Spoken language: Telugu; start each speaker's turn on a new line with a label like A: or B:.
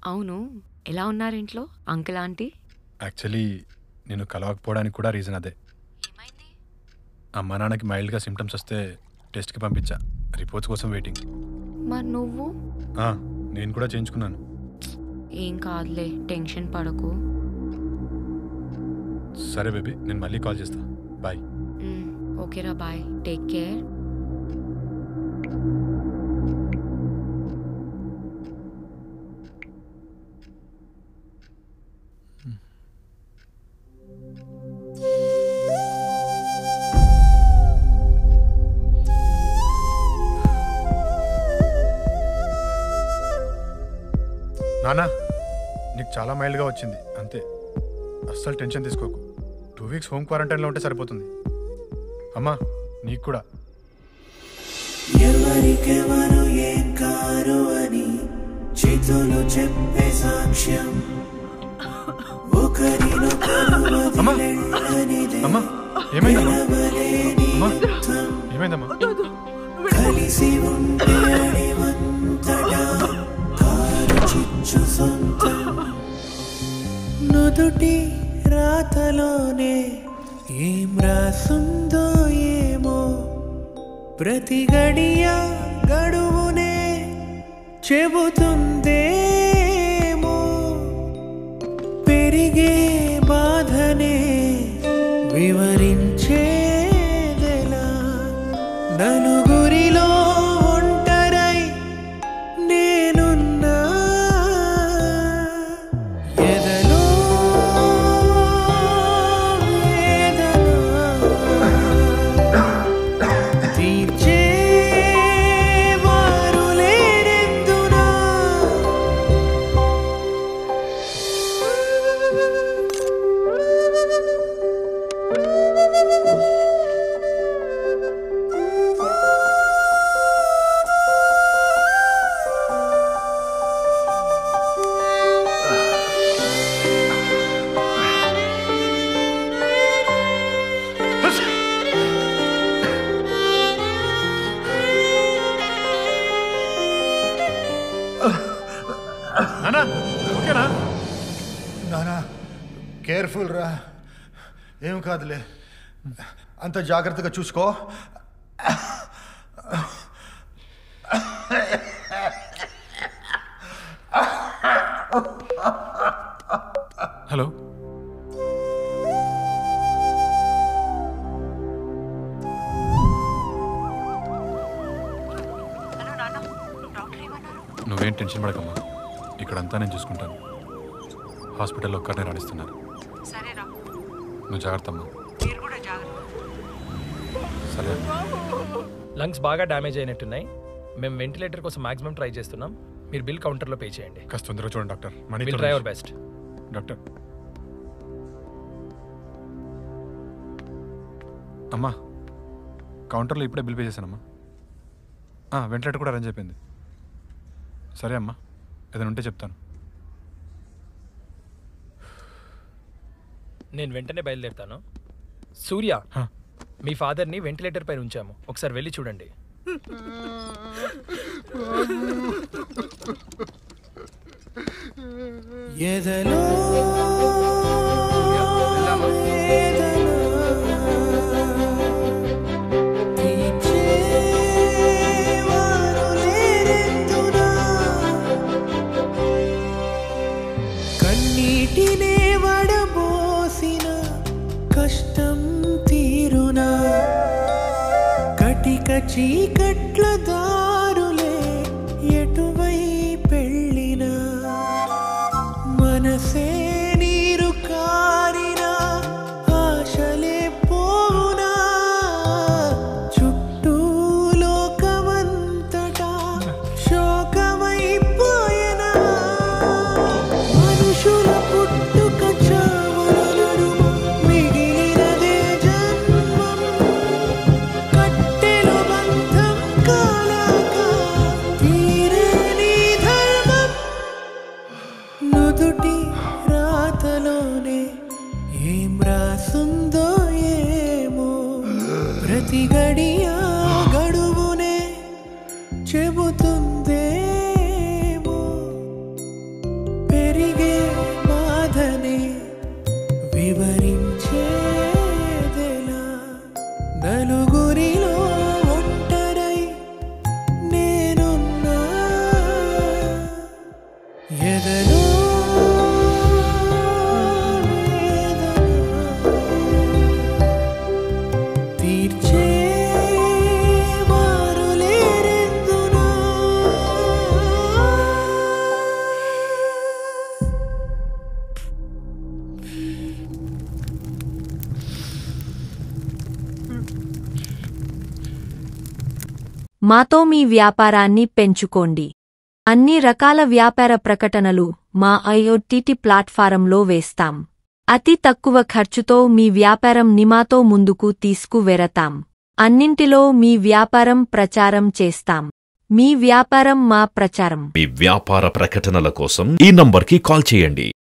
A: అవును ఎలా ఉన్నారు ఇంట్లో అంకుల్ ఆంటీ
B: యాక్చువల్లీ నేను కలవకపోవడానికి కూడా రీజన్ అదే అమ్మా నాన్నకి మైల్డ్గా సిమ్టమ్స్ వస్తే టెస్ట్కి పంపించా రిపోర్ట్స్ కోసం వెయిటింగ్
A: మరి నువ్వు
B: ఆ, నేను కూడా చేయించుకున్నాను
A: ఏం కాదులే టెన్షన్ పడకు
B: సరే బేబీ నేను మళ్ళీ కాల్ చేస్తా బాయ్
A: మ్, ఓకేరా బాయ్ టేక్ కేర్
B: నానా నీకు చాలా మైల్డ్గా వచ్చింది అంతే అస్సలు టెన్షన్ తీసుకోకు టూ వీక్స్ హోమ్ క్వారంటైన్లో ఉంటే సరిపోతుంది అమ్మా నీకు కూడా
C: ఎవరికెవరు ఏం కారు అని చేతులు చెప్పే సాక్ష్యం ఒకరినొకరు వదిలెళ్ళనిదే
B: అమ్మా ఏమైందమ్మా
C: విడవలేని
B: అమ్మా
C: యుద్ధం.
B: ఏమైందమ్మా
C: కలిసి ఉంటే అడివంతటా కారు చిచ్చు సొంతం నుదుటి రాతలోనే ఏం రాసుందో ఏమో ప్రతి గడియ గడువునే చెబుతుందేమో పెరిగే బాధనే వివరించేదెలా నలుగురిలో ఒంటరై నేనున్నా ఎదలో వేదన తీర్చేవారు లేరెందునా
B: నానా ఓకేనా
D: నానా కేర్ఫుల్ రా ఏం కాదులే అంత జాగ్రత్తగా చూసుకో
B: హలో నువ్వేం టెన్షన్ పడకమ్మా ఇక్కడంతా నేను చూసుకుంటాను హాస్పిటల్లో ఒక్కరినే రాణిస్తున్నారు
A: సరేరా
B: నువ్వు జాగ్రత్త అమ్మా
A: మీరు కూడా జాగ్రత్త
B: సరే
E: లంగ్స్ బాగా డ్యామేజ్ అయినట్టున్నాయి మేము వెంటిలేటర్ కోసం మాక్సిమం ట్రై చేస్తున్నాం మీరు బిల్ కౌంటర్లో పే చేయండి
B: కాస్త తొందరగా చూడండి doctor Mani
E: will try our best
B: doctor అమ్మా కౌంటర్లో ఇప్పుడే బిల్ పే చేశానమ్మా ఆ, వెంటిలేటర్ కూడా అరేంజ్ అయిపోయింది సరే అమ్మా ఏదైనా ఉంటే చెప్తాను
E: నేను వెంటనే బయలుదేరుతాను సూర్య
B: హ.
E: మీ ఫాదర్ని వెంటిలేటర్ పైన ఉంచాము ఒకసారి వెళ్ళి చూడండి
C: ఎదలో కన్నీటినే వడబోసిన కష్టం తీరునా కటిక చీకట్ల దారులే ఎటువై పెళ్ళినా మనసే నీరు కారిన ఆశలే పోనా చుట్టూ లోకమంతటా శోకమైపోయనా మనుషుల పుట్టుక చావుల నడుమ మిగిలినదే జన్మం కట్టెలు బంధం కాలాక తీరే నీ ధర్మం నుదుటి రాతలోనే ఏం రాసుందో ఏమో ప్రతి గడియ గడువునే చెబుతుందేమో బాధనే వివరించేదెలా నలుగురిలో ఒంటరై నేనున్నా ఎదలో వేదన తీర్చే వారు లేరెందునా
F: మాతో మీ వ్యాపారాన్ని పెంచుకోండి అన్ని రకాల వ్యాపార ప్రకటనలు మా ఐఓటీటీ ప్లాట్ఫారంలో వేస్తాం అతి తక్కువ ఖర్చుతో మీ వ్యాపారం నిమాతో ముందుకు తీసుకువెరతాం అన్నింటిలో మీ వ్యాపారం ప్రచారం చేస్తాం మీ వ్యాపారం మా ప్రచారం
G: మీ వ్యాపార ప్రకటనల కోసం ఈ నంబర్కి కాల్ చేయండి